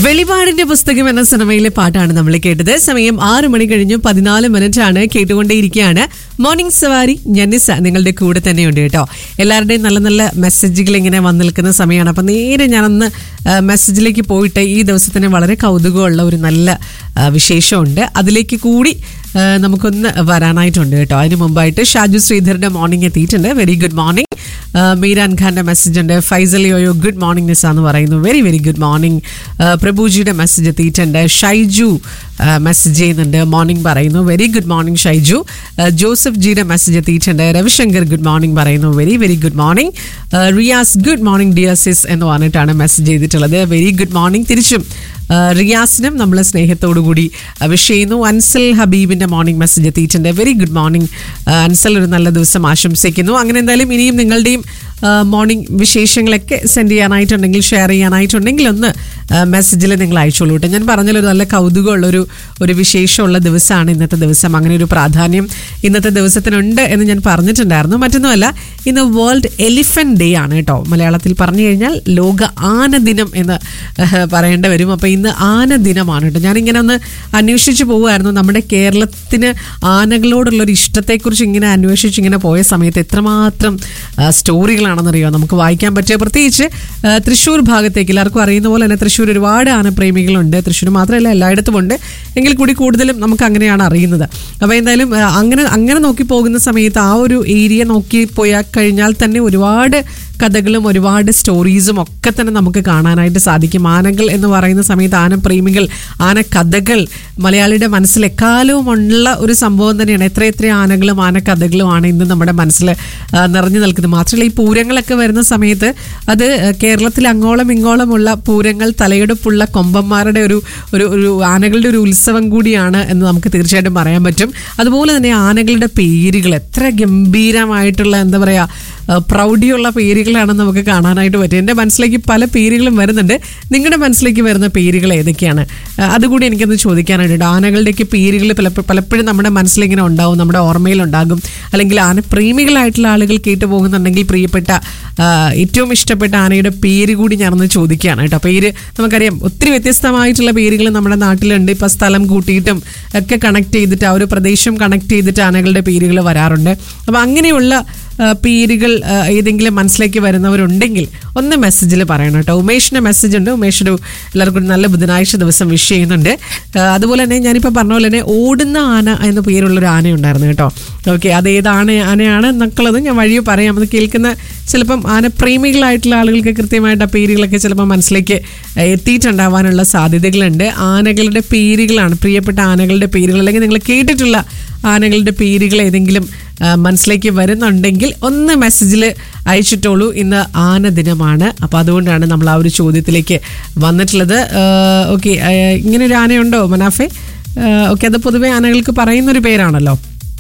വെളിപാടിന്റെ പുസ്തകം എന്ന സിനിമയിലെ പാട്ടാണ് നമ്മൾ കേട്ടത് സമയം ആറ് മണി കഴിഞ്ഞു പതിനാല് മിനിറ്റ് ആണ് കേട്ടുകൊണ്ടേയിരിക്കുകയാണ് മോർണിംഗ് സവാരി ഞന്നിസ നിങ്ങളുടെ കൂടെ തന്നെയുണ്ട് കേട്ടോ എല്ലാവരുടെയും നല്ല നല്ല മെസ്സേജുകൾ ഇങ്ങനെ വന്നു നിൽക്കുന്ന സമയമാണ് അപ്പം നേരെ ഞാനൊന്ന് ആ, മെസ്സേജിലേക്ക് പോയിട്ട് ഈ ദിവസത്തിന് വളരെ കൗതുകമുള്ള ഒരു നല്ല ആ, വിശേഷമുണ്ട് അതിലേക്ക് കൂടി ആ, നമുക്കൊന്ന് വരാനായിട്ടുണ്ട് കേട്ടോ അതിന് മുമ്പായിട്ട് ഷാജു ശ്രീധറിന്റെ മോർണിംഗ് എത്തിയിട്ടുണ്ട് വെരി ഗുഡ് മോർണിംഗ് മീരാൻ ഖാന്റെ മെസ്സേജ് ഉണ്ട് Faisal yo yo good morning Nisa എന്ന് പറയുന്നു വെരി വെരി ഗുഡ് മോർണിംഗ് പ്രഭുജിയുടെ മെസ്സേജ് എത്തിയിട്ടുണ്ട് ഷൈജു മെസ്സേജ് ചെയ്യുന്നുണ്ട് മോർണിംഗ് പറയുന്നു വെരി ഗുഡ് മോർണിംഗ് ഷൈജു ആ, ജോസഫ് ജിയുടെ മെസ്സേജ് എത്തിയിട്ടുണ്ട് രവിശങ്കർ ഗുഡ് മോർണിംഗ് പറയുന്നു very very good morning Riyas good morning dear sis എന്ന് പറഞ്ഞിട്ടാണ് മെസ്സേജ് ചെയ്തിട്ടുള്ളത് വെരി ഗുഡ് മോർണിംഗ് തിരിച്ചും ആ, റിയാസിനും നമ്മൾ സ്നേഹത്തോടു കൂടി വിഷ് ചെയ്യുന്നു അൻസൽ ഹബീബിന്റെ മോർണിംഗ് മെസ്സേജ് എത്തിയിട്ടുണ്ട് വെരി ഗുഡ് മോർണിംഗ് അൻസൽ ഒരു നല്ല ദിവസം ആശംസിക്കുന്നു അങ്ങനെ എന്തായാലും ഇനിയും നിങ്ങളുടെയും മോർണിംഗ് വിശേഷങ്ങളൊക്കെ സെൻഡ് ചെയ്യാനായിട്ടുണ്ടെങ്കിൽ ഷെയർ ചെയ്യാനായിട്ടുണ്ടെങ്കിൽ ഒന്ന് മെസ്സേജിൽ നിങ്ങൾ അയച്ചോളൂ കേട്ടോ ഞാൻ പറഞ്ഞാൽ ഒരു നല്ല കൗതുകമുള്ളൊരു ഒരു വിശേഷമുള്ള ദിവസമാണ് ഇന്നത്തെ ദിവസം അങ്ങനെ ഒരു പ്രാധാന്യം ഇന്നത്തെ ദിവസത്തിനുണ്ട് എന്ന് ഞാൻ പറഞ്ഞിട്ടുണ്ടായിരുന്നു മറ്റൊന്നുമല്ല ഇന്ന് വേൾഡ് എലിഫന്റ് ഡേ ആണ് കേട്ടോ മലയാളത്തിൽ പറഞ്ഞു കഴിഞ്ഞാൽ ലോക ആന ദിനം എന്ന് ഏഹ്, പറയേണ്ടി വരും അപ്പോൾ ഇന്ന് ആന ദിനമാണ് കേട്ടോ ഞാനിങ്ങനെ ഒന്ന് അന്വേഷിച്ച് പോവുമായിരുന്നു നമ്മുടെ കേരളത്തിന് ആനകളോടുള്ള ഒരു ഇഷ്ടത്തെക്കുറിച്ച് ഇങ്ങനെ അന്വേഷിച്ച് ഇങ്ങനെ പോയ സമയത്ത് എത്രമാത്രം ആ, സ്റ്റോറികളാണെന്നറിയോ നമുക്ക് വായിക്കാൻ പറ്റിയ പ്രത്യേകിച്ച് ആ, തൃശ്ശൂർ ഭാഗത്തേക്ക് എല്ലാവർക്കും അറിയുന്ന പോലെ തന്നെ തൃശ്ശൂർ ഒരുപാട് ആനപ്രേമികളുണ്ട് തൃശ്ശൂർ മാത്രമല്ല എല്ലായിടത്തും ഉണ്ട് എങ്കിൽ കൂടി കൂടുതലും നമുക്ക് അങ്ങനെയാണ് അറിയുന്നത് അപ്പോൾ എന്തായാലും ആ, അങ്ങനെ അങ്ങനെ നോക്കി പോകുന്ന സമയത്ത് ആ ഒരു ഏരിയ നോക്കി പോയാൽ കഴിഞ്ഞാൽ തന്നെ ഒരുപാട് കഥകളും ഒരുപാട് സ്റ്റോറീസും ഒക്കെ തന്നെ നമുക്ക് കാണാനായിട്ട് സാധിക്കും ആനകൾ എന്ന് പറയുന്ന സമയത്ത് ആനപ്രേമികൾ ആനക്കഥകൾ മലയാളിയുടെ മനസ്സിൽ എക്കാലവും ഉള്ള ഒരു സംഭവം തന്നെയാണ് എത്ര എത്ര ആനകളും ആനക്കഥകളുമാണ് ഇന്ന് നമ്മുടെ മനസ്സിൽ ആ, നിറഞ്ഞു നിൽക്കുന്നത് മാത്രമല്ല ഈ പൂരങ്ങളൊക്കെ വരുന്ന സമയത്ത് അത് കേരളത്തിൽ അങ്ങോളം ഇങ്ങോളമുള്ള പൂരങ്ങൾ തലയെടുപ്പുള്ള കൊമ്പന്മാരുടെ ഒരു ഒരു ഒരു ആനകളുടെ ഒരു ഉത്സവം കൂടിയാണ് എന്ന് നമുക്ക് തീർച്ചയായിട്ടും പറയാൻ പറ്റും അതുപോലെ തന്നെ ആനകളുടെ പേരുകൾ എത്ര ഗംഭീരമായിട്ടുള്ള എന്താ പറയുക പ്രൗഢിയുള്ള പേരുകളാണെന്ന് നമുക്ക് കാണാനായിട്ട് പറ്റും എൻ്റെ മനസ്സിലേക്ക് പല പേരുകളും വരുന്നുണ്ട് നിങ്ങളുടെ മനസ്സിലേക്ക് വരുന്ന പേരുകൾ ഏതൊക്കെയാണ് ആ, അതുകൂടി എനിക്കൊന്ന് ചോദിക്കാനായിട്ടുണ്ട് ആനകളുടെയൊക്കെ പേരുകൾ പലപ്പോ- പലപ്പോഴും നമ്മുടെ മനസ്സിലിങ്ങനെ ഉണ്ടാവും നമ്മുടെ ഓർമ്മയിലുണ്ടാകും അല്ലെങ്കിൽ ആനപ്രേമികളായിട്ടുള്ള ആളുകൾ കേട്ടു പോകുന്നുണ്ടെങ്കിൽ പ്രിയപ്പെട്ട ആ, ഏറ്റവും ഇഷ്ടപ്പെട്ട ആനയുടെ പേര് കൂടി ഞാനൊന്ന് ചോദിക്കുകയാണ് കേട്ടോ പേര് നമുക്കറിയാം ഒത്തിരി വ്യത്യസ്തമായിട്ടുള്ള പേരുകൾ നമ്മുടെ നാട്ടിലുണ്ട് ഇപ്പം സ്ഥലം കൂട്ടിയിട്ടും ഒക്കെ കണക്ട് ചെയ്തിട്ട് ആ ഒരു പ്രദേശം കണക്ട് ചെയ്തിട്ട് ആനകളുടെ പേരുകൾ വരാറുണ്ട് അപ്പം അങ്ങനെയുള്ള ആ, പേരുകൾ ആ, ഏതെങ്കിലും മനസ്സിലേക്ക് വരുന്നവരുണ്ടെങ്കിൽ ഒന്ന് മെസ്സേജിൽ പറയണം കേട്ടോ ഉമേഷിന്റെ മെസ്സേജ് ഉണ്ട് ഉമേഷ് ഒരു എല്ലാവർക്കും ഒരു നല്ല ബുധനാഴ്ച ദിവസം വിഷ് ചെയ്യുന്നുണ്ട് ആ, അതുപോലെ തന്നെ ഞാനിപ്പോൾ പറഞ്ഞ പോലെ തന്നെ ഓടുന്ന ആന എന്ന പേരുള്ള ഒരു ആന ഉണ്ടായിരുന്നു കേട്ടോ ഓക്കെ അത് ഏത് ആന ആനയാണ് എന്നൊക്കെയുള്ളത് ഞാൻ വഴിയെ പറയാം അത് കേൾക്കുന്ന ചിലപ്പം ആനപ്രേമികളായിട്ടുള്ള ആളുകൾക്ക് കൃത്യമായിട്ട് ആ പേരുകളൊക്കെ ചിലപ്പോൾ മനസ്സിലേക്ക് എത്തിയിട്ടുണ്ടാവാനുള്ള സാധ്യതകളുണ്ട് ആനകളുടെ പേരുകളാണ് പ്രിയപ്പെട്ട ആനകളുടെ പേരുകൾ അല്ലെങ്കിൽ നിങ്ങൾ കേട്ടിട്ടുള്ള ആനകളുടെ പേരുകൾ ഏതെങ്കിലും ആ, മനസ്സിലേക്ക് വരുന്നുണ്ടെങ്കിൽ ഒന്ന് മെസ്സേജിൽ അയച്ചിട്ടോളൂ ഇന്ന് ആന ദിനമാണ് അപ്പോൾ അതുകൊണ്ടാണ് നമ്മൾ ആ ഒരു ചോദ്യത്തിലേക്ക് വന്നിട്ടുള്ളത് ഓക്കെ ഇങ്ങനെ ഒരു ആനയുണ്ടോ മനാഫെ ഓക്കെ അത് പൊതുവെ ആനകൾക്ക് പറയുന്നൊരു പേരാണല്ലോ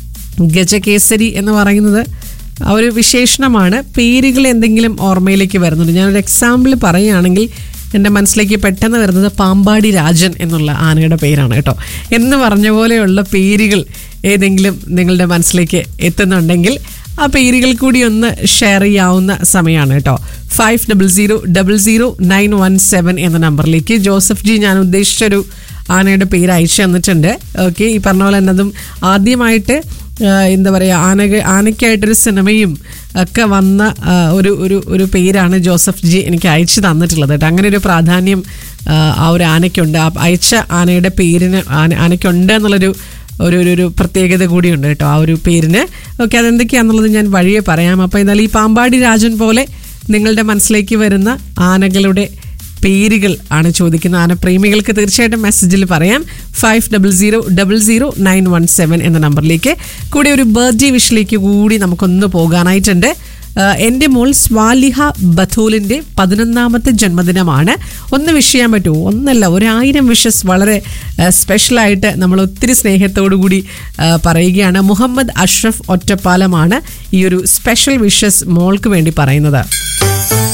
ഗജകേസരി എന്ന് പറയുന്നത് ആ ഒരു വിശേഷണമാണ് പേരുകൾ എന്തെങ്കിലും ഓർമ്മയിലേക്ക് വരുന്നുണ്ട് ഞാനൊരു എക്സാമ്പിൾ പറയുകയാണെങ്കിൽ എൻ്റെ മനസ്സിലേക്ക് പെട്ടെന്ന് വരുന്നത് പാമ്പാടി രാജൻ എന്നുള്ള ആനയുടെ പേരാണ് കേട്ടോ എന്ന് പറഞ്ഞ പോലെയുള്ള പേരുകൾ ഏതെങ്കിലും നിങ്ങളുടെ മനസ്സിലേക്ക് എത്തുന്നുണ്ടെങ്കിൽ ആ പേരുകൾ കൂടി ഒന്ന് ഷെയർ ചെയ്യാവുന്ന സമയമാണ് കേട്ടോ five double zero double zero nine one seven എന്ന നമ്പറിലേക്ക് ജോസഫ് ജി ഞാൻ ഉദ്ദേശിച്ചൊരു ആനയുടെ പേര് അയച്ചു തന്നിട്ടുണ്ട് ഓക്കെ ഈ പറഞ്ഞ പോലെ തന്നെ അതും ആദ്യമായിട്ട് ആ, എന്താ പറയുക ആനക ആനയ്ക്കായിട്ടൊരു സിനിമയും ഒക്കെ വന്ന ആ, ഒരു ഒരു ഒരു പേരാണ് ജോസഫ് ജി എനിക്ക് അയച്ചു തന്നിട്ടുള്ളത് കേട്ടോ അങ്ങനെ ഒരു പ്രാധാന്യം ആ, ആ ഒരു ആനയ്ക്കുണ്ട് ആ അയച്ച ആനയുടെ പേരിന് ആന ആനയ്ക്കുണ്ട് എന്നുള്ളൊരു ഒരു ഒരു ഒരു പ്രത്യേകത കൂടിയുണ്ട് കേട്ടോ ആ ഒരു പേരിന് ഓക്കെ അതെന്തൊക്കെയാണെന്നുള്ളത് ഞാൻ വഴിയെ പറയാം അപ്പോൾ എന്നാൽ ഈ പാമ്പാടി രാജൻ പോലെ നിങ്ങളുടെ മനസ്സിലേക്ക് വരുന്ന ആനകളുടെ പേരുകൾ ആണ് ചോദിക്കുന്ന ആനപ്രേമികൾക്ക് തീർച്ചയായിട്ടും മെസ്സേജിൽ പറയാം five double zero double zero nine one seven എന്ന നമ്പറിലേക്ക് കൂടി ഒരു ബർത്ത്ഡേ വിഷിലേക്ക് കൂടി നമുക്കൊന്ന് പോകാനായിട്ടുണ്ട് ആഹ് എൻ്റെ മോൾ സ്വാലിഹ ബഥൂലിൻ്റെ പതിനൊന്നാമത്തെ ജന്മദിനമാണ് ഒന്ന് വിഷ് ചെയ്യാൻ പറ്റുമോ ഒന്നല്ല ഒരായിരം വിഷസ് വളരെ ആഹ് സ്പെഷ്യലായിട്ട് നമ്മൾ ഒത്തിരി സ്നേഹത്തോടു കൂടി ആഹ് പറയുകയാണ് മുഹമ്മദ് അഷ്റഫ് ഒറ്റപ്പാലമാണ് ഈ ഒരു സ്പെഷ്യൽ വിഷസ് മോൾക്ക് വേണ്ടി പറയുന്നത്